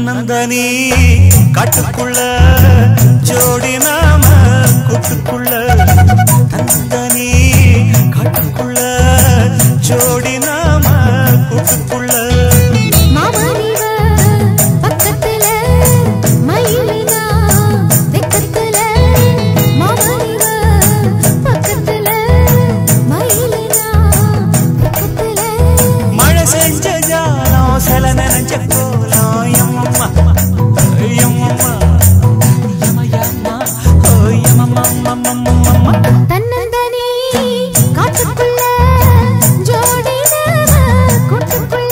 தன்னந்தனி காட்டுக்குள்ள ஜோடி நாம கூட்டுக்குள்ள தன்னந்தனி காட்டுக்குள்ள ஜோடி நாம கூட்டுக்குள்ள மாமனிவ பக்கத்துல மயிலினா வெக்கத்துல மாமனிவ பக்கத்துல மயிலினா வெக்கத்துல மழை செஞ்ச ஜாலம் சில நினைச்ச கோலம் எம்மம்மா எம்மம்மா எமயம்மா ஓ எமம்மம்மம்மம்மம்மா தன்னந்தனி காட்டுக்குள்ள ஜோடி நாம கூட்டுக்குள்ள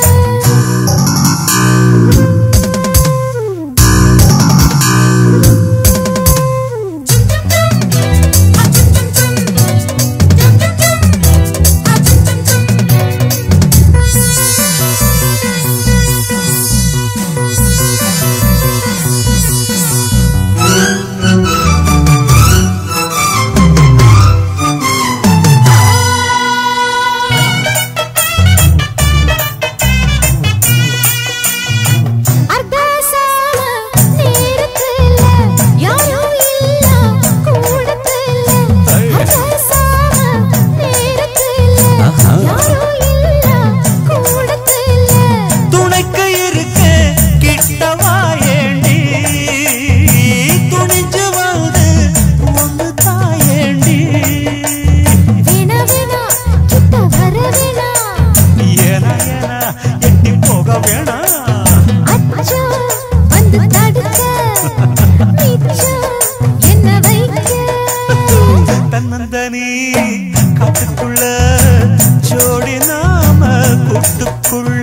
அர்த்தசால நேரத்துல யாரும் இல்ல கூடத்துல அர்த்தசால நேரத்துல யாரும் இல்ல கூடத்துல துணைக்கு இருக்கு கிட்டவா ஏண்டி துணிஞ்சு வந்து ஒன்று தாயேண்டி வீணா வீணா கிட்ட வர வீணா ஏனா ஏனா எட்டி போக வேணாம் அச்சோ வந்து தடுக்க மிச்சம் என்ன வைக்க தன்னந்தனி காட்டுக்குள்ள ஜோடி நாம கூட்டுக்குள்ள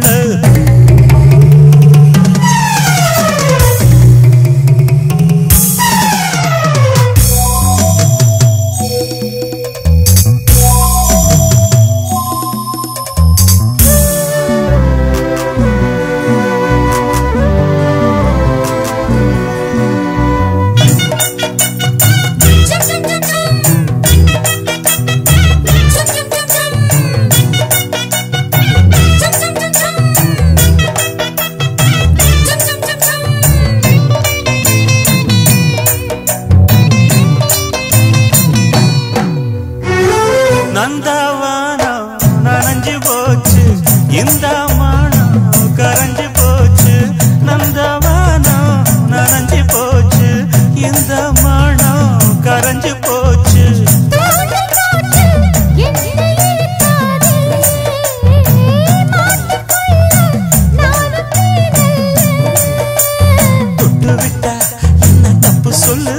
நந்தவானம் நனைஞ்சு போச்சு இந்த மானம் கரைஞ்சு போச்சு நந்தவானம் நனைஞ்சு போச்சு இந்த மானம் கரைஞ்சு போச்சு தொட்டு விட்டா என்ன தப்பு சொல்லு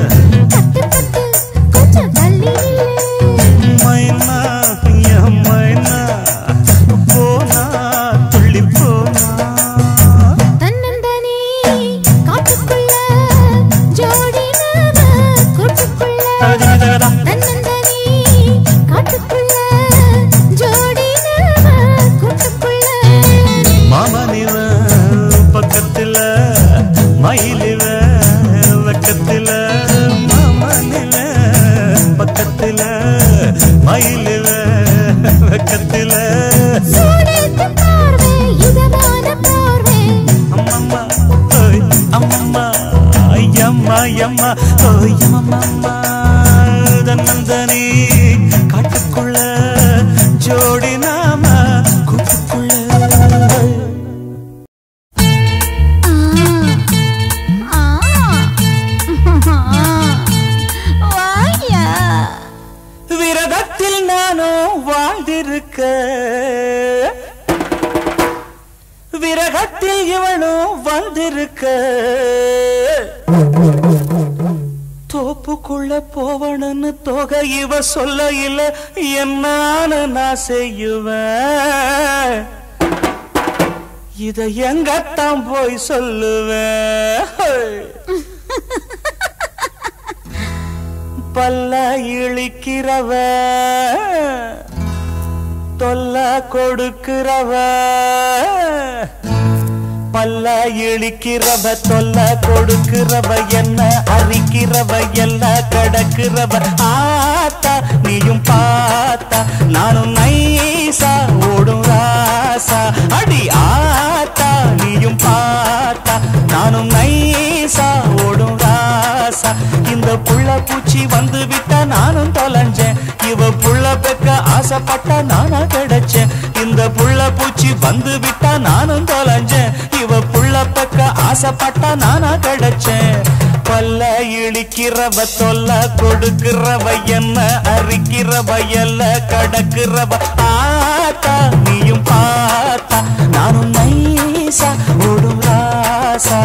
மைனா என் மைனா போனா துள்ளி போனா தகதகதகதா. மாமனிவ பக்கத்துல மயிலிவ வெக்கத்துல மாமனிவ பக்கத்துல மயிலிவ வெக்கத்துல அம்மம்மா ஓய் அம்மம்மா ஐயம்மா ஐயம்மா ஓய் அம்மம்மா தன்னந்தனி காட்டுக்குள்ள ஜோடி நாம கூட்டுக்குள்ள விரதத்தில் நானும் வாழ்ந்திருக்க விரகத்தில் இவனும் வந்திருக்க தோப்புக்குள்ள போவணும்னு தொகை இவ சொல்ல இல்ல என்னான்னு நான் செய்யுவேன் இத எங்கத்தான் போய் சொல்லுவேன் பல்ல இழிக்கிறவ தொல்ல கொடுக்கிறவ பல்ல இழிக்கிறவ தொல்ல கொடுக்கிறவ என்ன அரிக்கிறவ எல்லாம் கடக்கிறவ ஆத்தா நீயும் பார்த்தா நானும் நைசா ஓடும் ராசா அடி ஆத்தா நீயும் பார்த்தா நானும் நைசா ஓடும் ராசா இந்த புள்ள பூச்சி வந்து விட்டா நானும் தொலைஞ்சேன் இவ புள்ள பெக்க ஆசைப்பட்டா நானா கிடைச்சேன் இந்த புள்ள பூச்சி வந்து விட்டா நானும் தொலைஞ்சேன் இவ புள்ள பெக்க ஆசைப்பட்டா நானா கிடைச்சேன் பல்ல இழிக்கிறவ தொல்ல கொடுக்கிறவ என்ன அரிக்கிறவ எல்ல கடக்கிறவ ஆத்தா நீயும் பார்த்தா நானும் நைசா ஓடும் ராசா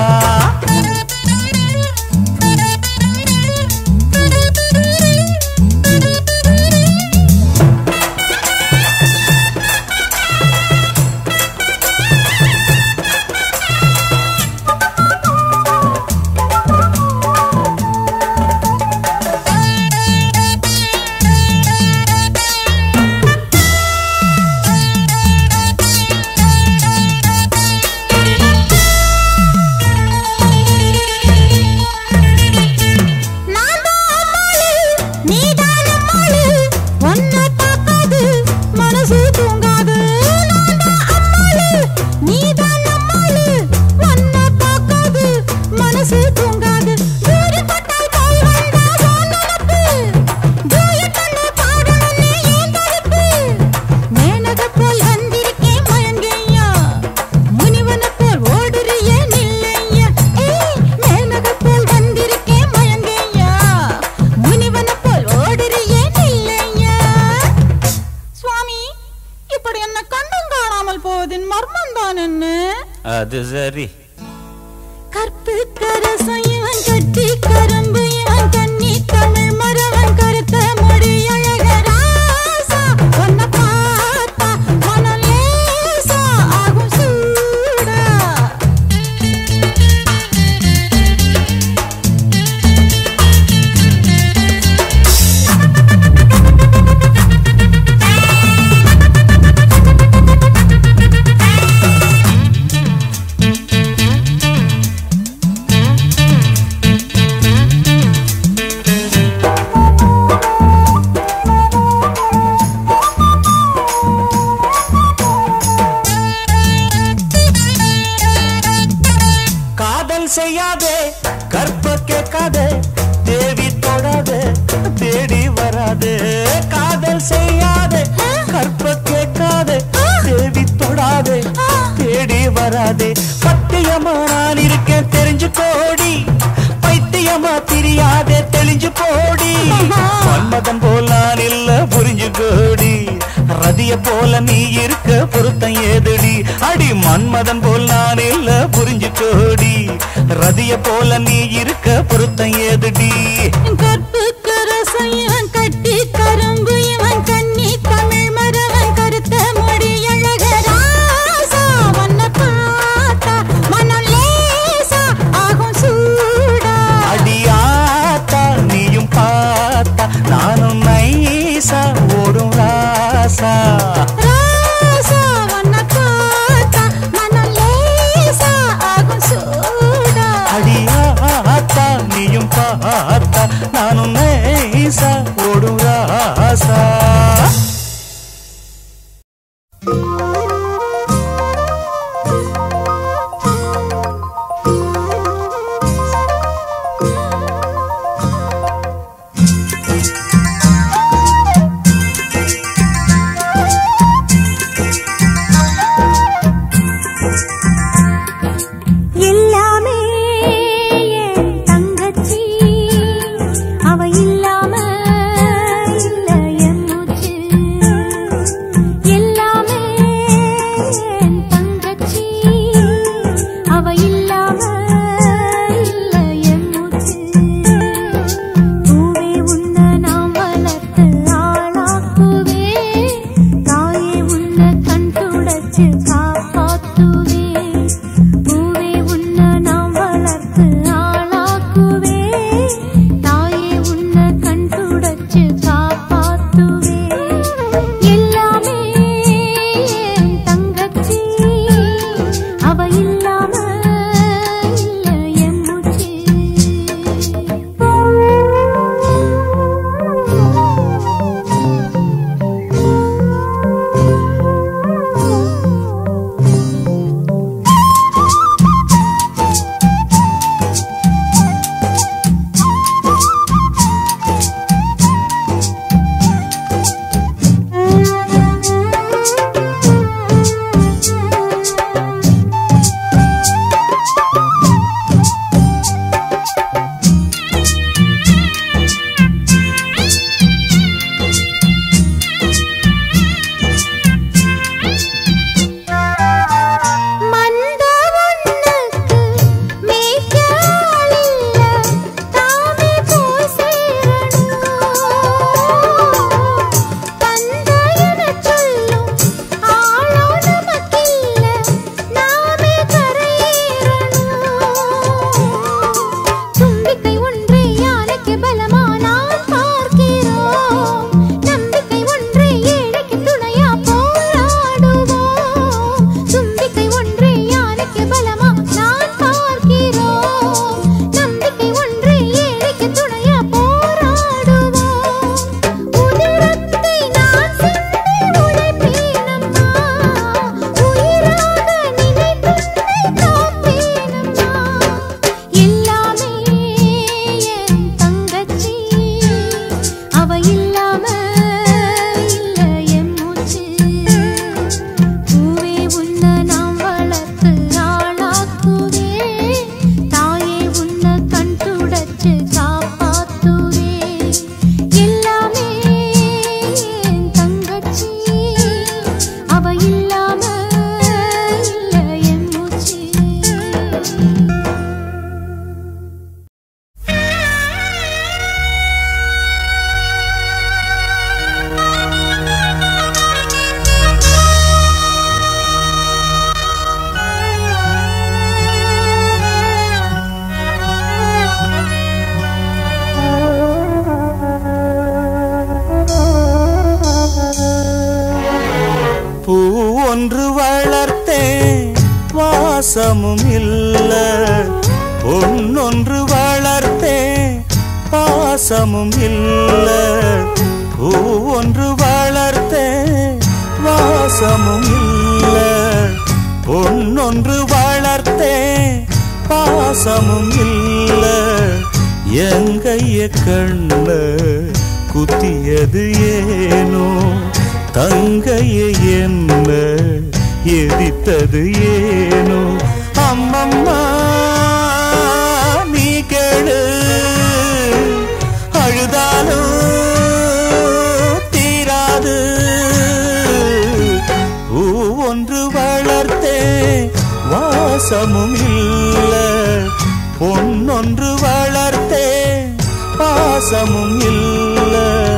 நான் தான் அம்மாளு, நீதான் அம்மாளு. உன்னை பார்க்காது, மனசு தூங்காது. நான் தான் அம்மாளு, நீதான் அம்மாளு. உன்னை பார்க்காது, மனசு தூங்காது. தூரிப்பட்டால் போய் வந்தா உன் நினப்பு. டூயட் ஒண்ணு பாடணும்னு ஏன் தடுப்பு? மேனகை போல் வந்திருக்கேன் மயங்கையா. முனிவனைப் போல் ஓடுறியே நில்லையா. ஏய், மேனகை போல் வந்திருக்கேன் மயங்கையா. முனிவனைப் போல் ஓடுறியே நில்லையா. சுவாமி இப்படி என்ன கண்டும் காணாமல் போவதின் மர்மம் தான் என்ன அது சரி கற்பு கரசம் இவன் கட்டி கரும்பு இவன் கண்ணி தமிழ் மரவன் கருத்த முடி அழக ராசா உன்னை பார்த்தா மனம் லேசா ஆகும் சூடா காதல் செய்யாதே கற்ப கேட்காதே தேவி தொடாதே தேடி வராதே காதல் செய்யாதே கற்ப கேட்காதே தேவி தொடாதே தேடி வராதே பத்தியமா நான் இருக்கேன் தெரிஞ்சு கோடி பைத்தியமா தெரியாதே தெளிஞ்சு போடி மன்மதன் போல் நான் இல்ல புரிஞ்சு கோடி ரதிய போல நீ இருக்க பொருத்தம் ஏதுடி அடி மன்மதன் போல் நான் இல்ல புரிஞ்சு கோடி ரதிய போல நீ இருக்க பொருத்தம் ஏதுடி கற்பு கரசம் இவன் கட்டி கரும்பு இவன் கண்ணி தமிழ் மரவன் கருத்த முடி அழக ராசா உன்னை பார்த்தா மனம் லேசா ஆகும் சூடா அடியாத்தா நீயும் பார்த்தா நானும் நைசா ஓடும் ராசா ராசா உன்னை பார்த்தா மனம் லேசா ஆகும் சூடா அடியாத்தா நீயும் பார்த்தா நானும் நைசா ஓடும் ராசா எல்லாமே என் தங்கச்சி அவ இல்லாம இல்ல என் பாசமும் இல்ல பொன்னொன்று வளர்த்தேன் பாசமும் இல்ல பூ ஒன்று வளர்த்தேன் வாசமும் இல்ல பொன்னொன்று வளர்த்தேன் பாசமும் இல்ல எங்கைய கண்ண குத்தியது ஏனோ தங்கைய என்ன எதித்தது ஏனோ அம்மம்மா நீ கேளு அழுதாலும் தீராது பூ ஒன்று வளர்த்தே வாசமும் இல்ல பொன்னொன்று வளர்த்தே பாசமும் இல்ல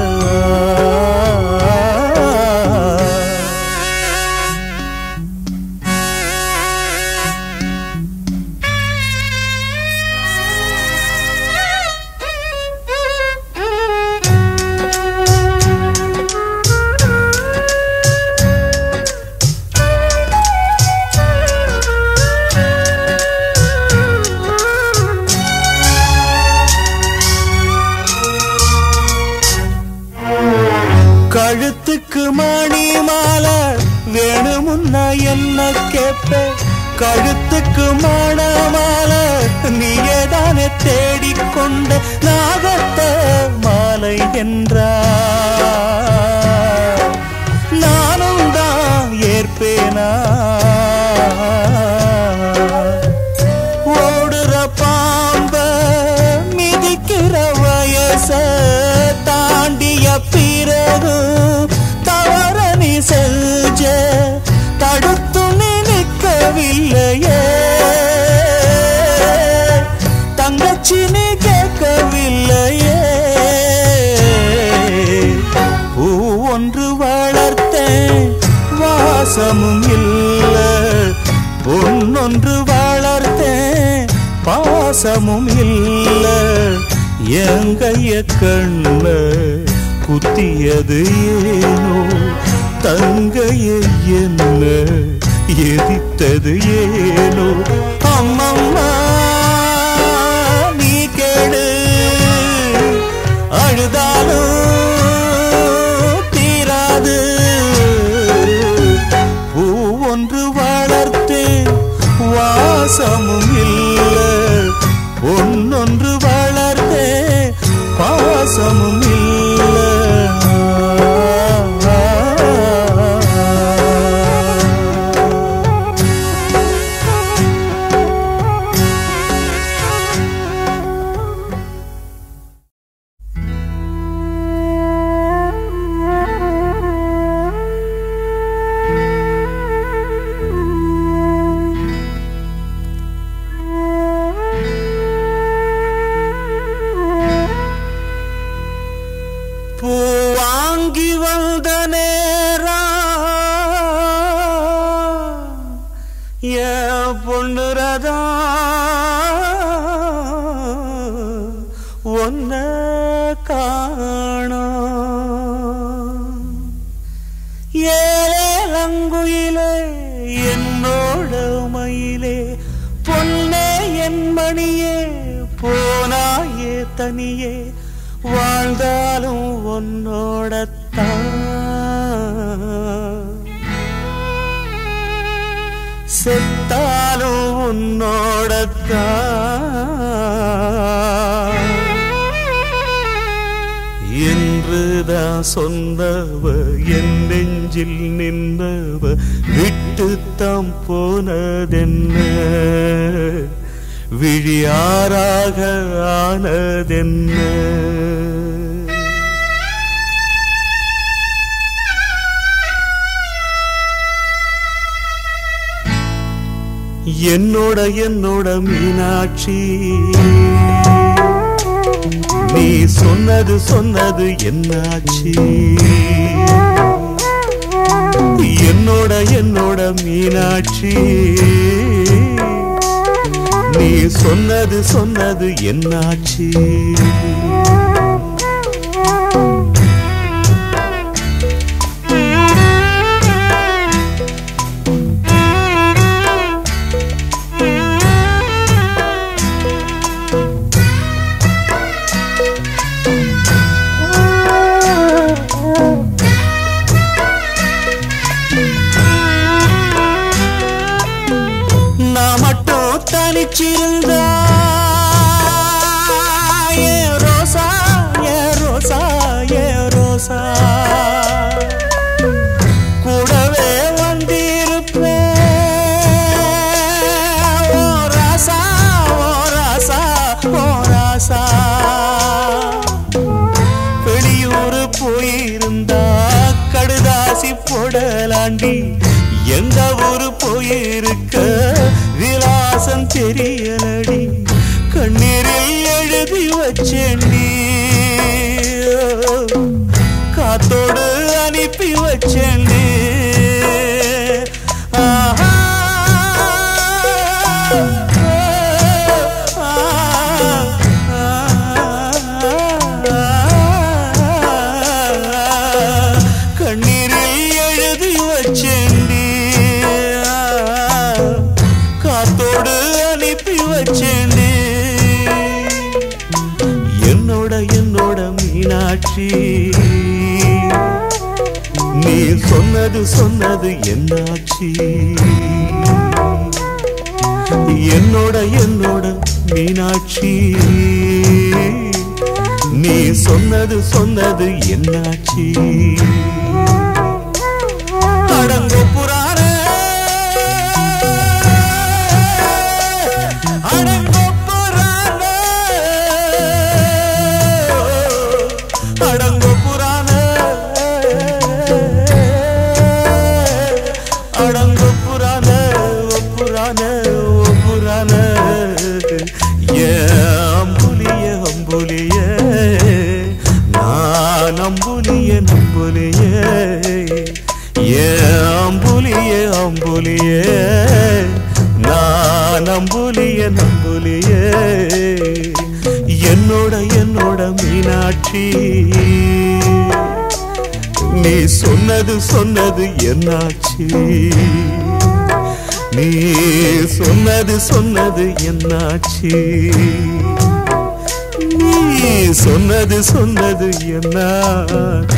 கழுத்துக்கு மணி மாலை வேணுமுன்னா என்ன கேப்ப கழுத்துக்கு மணமாலை நீயேதானே தேடிக்கொண்ட நாகத்த மாலை என்றா நானும் தான் ஏற்பேனா ஓடுற பாம்ப மிதிக்கிற வயச தாண்டிய பிறகு தவற நீ செஞ்ச தடுத்து நீ நிற்கவில்லையே தங்கச்சி நீ கேட்கவில்லையே பூ ஒன்று வளர்த்தேன் வாசமும் இல்ல பொன்னொன்று வளர்த்தேன் பாசமும் இல்ல எங்கைய கண்ண குத்தியது ஏனோ தங்கைய என்ன எதித்தது ஏனோ அம்மம்மா நீ கேடு அழுதாலும் தீராது பூ ஒன்று வளர்த்தேன் வாசமும் இல்ல ஒன்னொன்று வளர்த்தேன் பாசமும் இல்ல பூ வாங்கி வந்த நேரம் என் பொண்ணு ரதம் ஒன்ன காணோம் ஏலங்குயிலே என்னோட மயிலே பொன்னே என் மணியே போனாயே தனியே வாழ்ந்தாலும் உன்னோடத்தான் செத்தாலும் உன்னோடத்தான் என்றுதான் சொன்னவ என் நெஞ்சில் நின்றவ விட்டுத்தாம் போனதென்ன விழியாராக ஆனதென்ன என்னோட என்னோட மீனாட்சி நீ சொன்னது சொன்னது என்னாச்சு என்னோட என்னோட மீனாட்சி நீ சொன்னது சொன்னது என்னாச்சு எந்த ஊரு போயிருக்க விலாசம் தெரியலடி கண்ணீரில் எழுதி வச்சேண்டி காத்தோடு அனுப்பி வச்சேண்டி ஆஹா கண்ணீரில் எழுதி வச்சேண்டி காத்தோடு அனுப்பி வச்சேண்டி என்னோட என்னோட மீனாட்சி நீ சொன்னது சொன்னது என்னாச்சு என்னோட என்னோட மீனாட்சி நீ சொன்னது சொன்னது என்னாச்சு அடங்க புராண அடங்க புராண அடங்க புராண அடங்க புராண ஓ புராண ஓ புராண ஏ அம்புலிய அம்புலிய நான் அம்புலிய நம்புலிய ஏ அம்புலிய அம்புலிய நான் அம்புலிய நம்புலிய என்னோட என்னோட மீனாட்சி நீ சொன்னது சொன்னது என்னாச்சு நீ சொன்னது சொன்னது என்னாச்சு நீ சொன்னது சொன்னது என்னாச்சு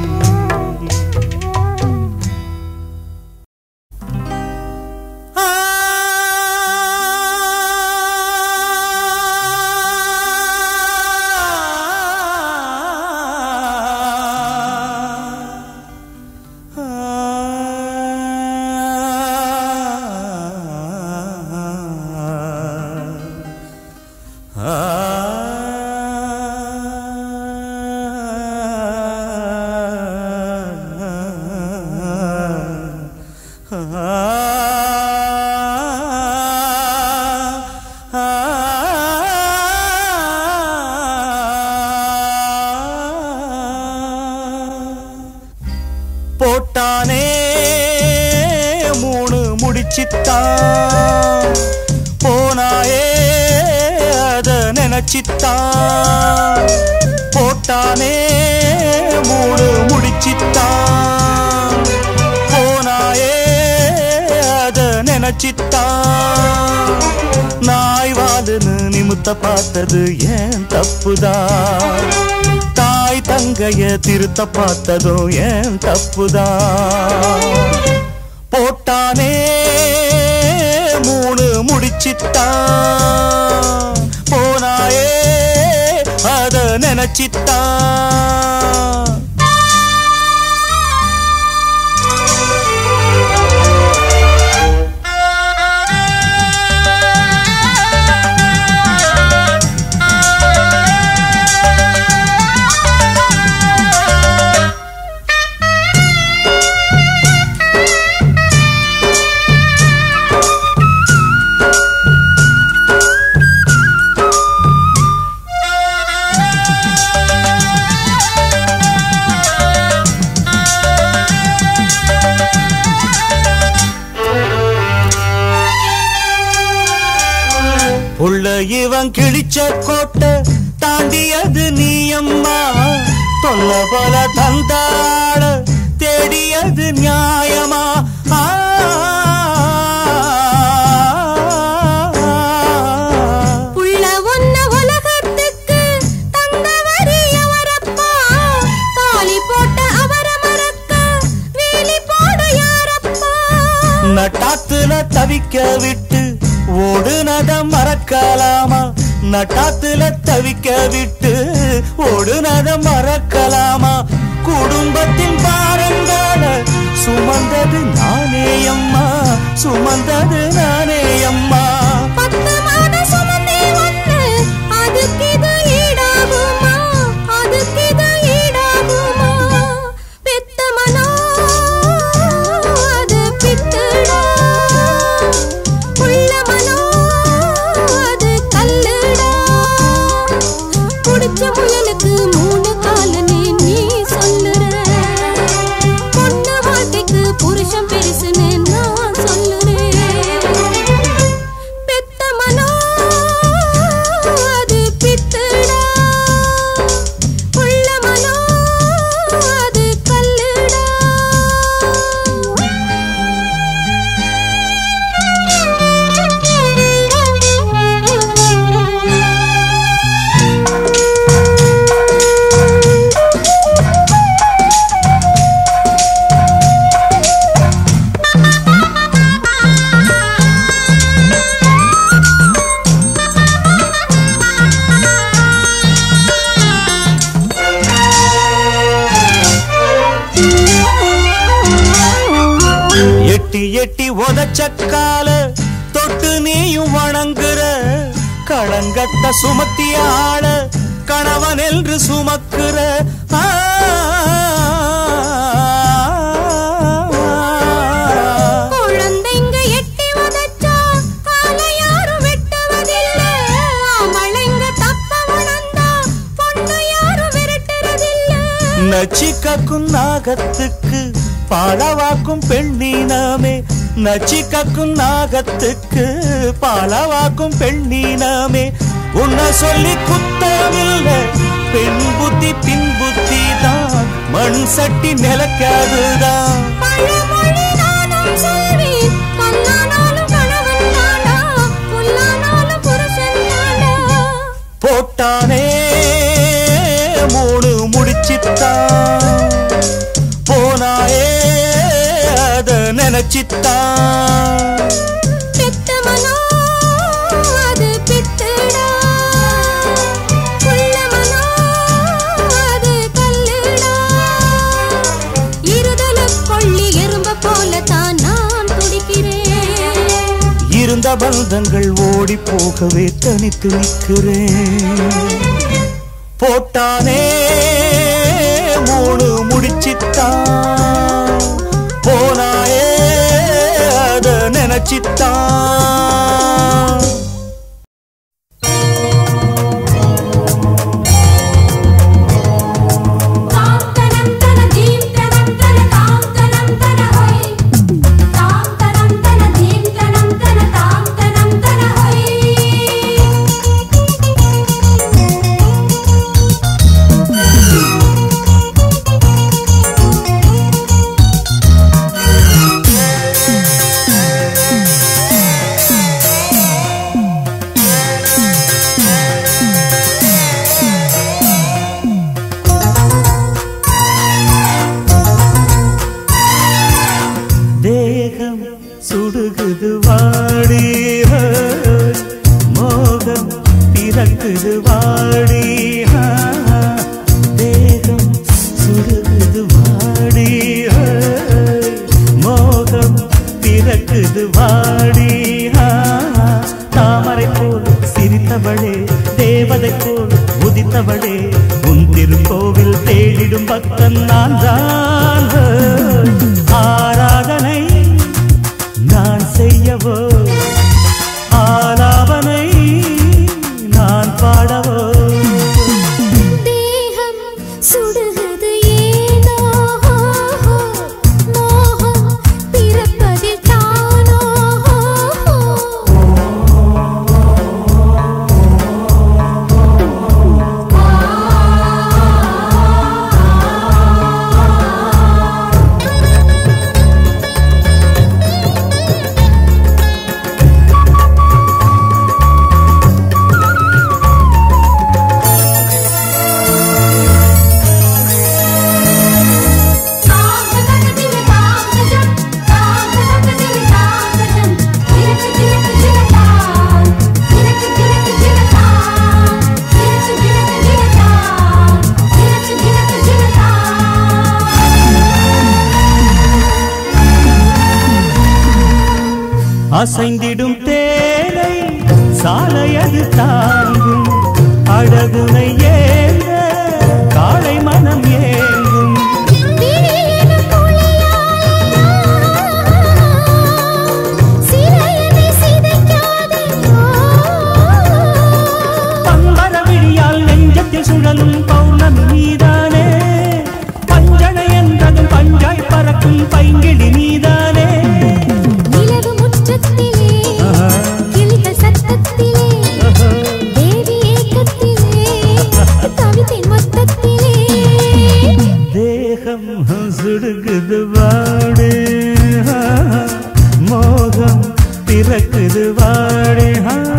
போட்டானே மூணு முடிச்சித்தான் போனாயே அத நினைச்சித்தான் போட்டானே மூணு முடிச்சித்தான் போனாயே அத நினைச்சித்தான் நாய் வாலுன்னு நிமித்த பார்த்தது ஏன் தப்புதான் தாய் தங்கைய திருத்த பார்த்ததும் ஏன் தப்புதான் போட்டானே மூணு முடிச்சித்தான் போனாயே அத நினைச்சித்தான் உள்ள இவன் கிழிச்ச கோட்டை தாண்டியது நீ அம்மா தொல்ல போல தந்தாள தேடியது நியாயமா ஆ. புள்ள ஒன்ன உலகத்துக்கு தந்தவரி அவரப்பா தாலி போட்ட அவர மறக்க வேலி போட யாரப்பா நட்டாத்துல தவிக்க விட்டு ஓடுனத மறக்கலாமா நட்டாத்துல தவிக்க விட்டு ஓடுனத மறக்கலாமா குடும்பத்தின் பாரங்கால சுமந்தது நானே அம்மா சுமந்தது நானே அம்மா பத்து மாத சுமந்தே ஒண்ணு அதுக்கு இது ஈடாகுமா அதுக்கு இது ஈடாகுமா பெத்த மனோ அது பித்து புடிச்ச முயலுக்கு மூணு காலுன்னு நீ சொல்லுற பொண்ணு வாழ்க்கைக்கு புருஷன் பெருசுன்னு நான் சொல்லுறேன் பெத்த மனோ அது பித்துடா உள்ள மனோ அது கல்லுடா எட்டி எட்டி உதச்சக்கால தொட்டு நீயும் வணங்குற களங்கத்த சுமத்திய ஆள கணவன் என்று சுமக்குற ஆ. குழந்தைங்க எட்டி உதைச்சா காலை யாரும் வெட்டுவதில்ல ஆம்பளைங்க தப்ப உணர்ந்தா பொண்ணு யாரும் விரட்டுறதில்ல நச்சி கக்கும் நாகத்துக்கு பாலவாக்கும் பெண்ணீனமே நச்சி கக்கும் நாகத்துக்கு பாலவாக்கும் பெண்ணீனமே உன்னை சொல்லி குத்தமில்ல பெண் புத்தி பின் புத்தி தான் மண் சட்டி நிலக்காதுதான் பழமொழி நானும் சொல்வேன் கண்ணானாலும் கணவன் தானா புல்லானாலும் புருஷன் தானா போட்டானே மூணு முடிச்சித்தான் போனாயே அத நினைச்சித்தான் பெத்த மனோ அது பித்துடா புள்ள மனோ அது கல்லுடா இருதல கொள்ளி எறும்ப போல தான் நான் துடிக்கிறேன் இருந்த பந்தங்கள் ஓடி போகவே தனித்து நிற்கிறேன் போட்டானே மூணு முடிச்சித்தான் போனாயே அத நினைச்சித்தான் தாந்தனம் தன தீம் தனம் தன தாந்தனம் தன ஹொய் தாந்தனம் தன தீம் தனம் தன தாந்தனம் தன ஹொய் தேகம் சுடுகுது வாடி ஹோய். மோகம் பிறக்குது வாடி ஹா. தேகம் சுடுகுது வாடி ஹோய். மோகம் பிறக்குது வாடி ஹா. தாமரை போல் சிரித்தவளே தேவதை போல் உதித்தவளே உன் திருக்கோவில் தேடிடும் பக்தன் நான் தான் ஹோய். ஆராதனை நான் செய்யவோ ஆலாபனை நான் பாடவோ தேகம் சுடுகிறது ஏனோ மோகம் பிறப்பதில் தானோ அசைந்திடும் தேனை சாலையது தாங்கும் அழகுனை ஏந்த காளை மனம் ஏங்கும் பம்பர விழியால் நெஞ்ச பக்கத்தில் சுழலும் பௌர்ணமி நீதானே பஞ்சனை என்றதும் பஞ்சாய் பறக்கும் பைங்கிழி நீதானே நிலவு முற்றத்திலே ஆஹா. கிளிகள் சத்தத்திலே தேவி ஏக்கத்திலே கவிதை மொத்தத்திலே தேகம் சுடுகுது வாடு மோகம் பிறக்குது வாடு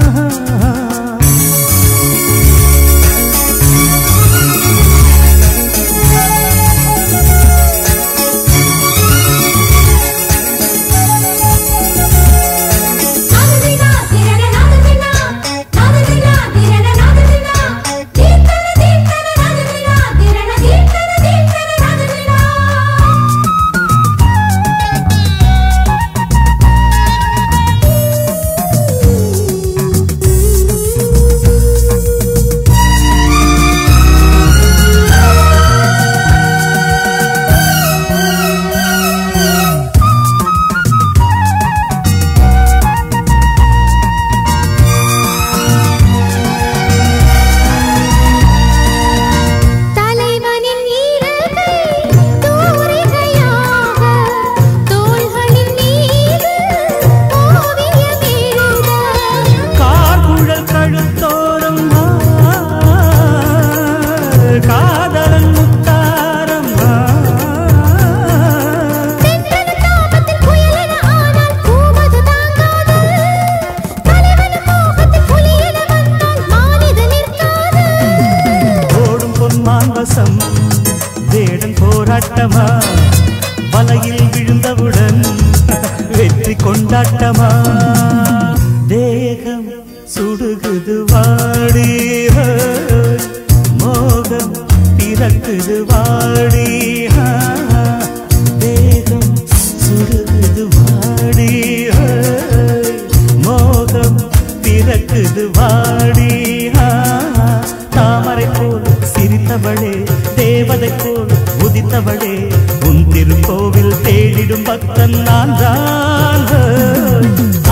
நாததினா திரண நாததினா நாததினா திரண நாததினா தீர்த்தன தீர்த்தன நாததினா திரண தீர்த்தன தீர்த்தன நாததினா தலைவனின் ஈரகை தூரிகையாக தோள்களின் மீது ஓவியம் எழுத கார்குழல் கழுத்தோரம் ஆ, காதலன் முத்தாரம் ஆ. தென்றல் தாபத்தில் புயலென ஆனால் பூமது தாங்காது தலைவன் மோகத்தில் புலியென வந்தால் மானிது நிற்காது ஓடும் பொன்மான் வசம் வேடன் போராட்டமா வலையில் விழுந்தவுடன் வெற்றி கொண்டாட்டமா தேகம் சுடுகுது வாடி மோகம் பிறக்குது வாடி தேகம் சுடுகுது வாடி மோகம் பிறக்குது வாடி தாமரை போல் சிரித்தவளே தேவதை போல் உதித்தவளே உன் திருக்கோவில் தேடிடும் பக்தன் நான் தான்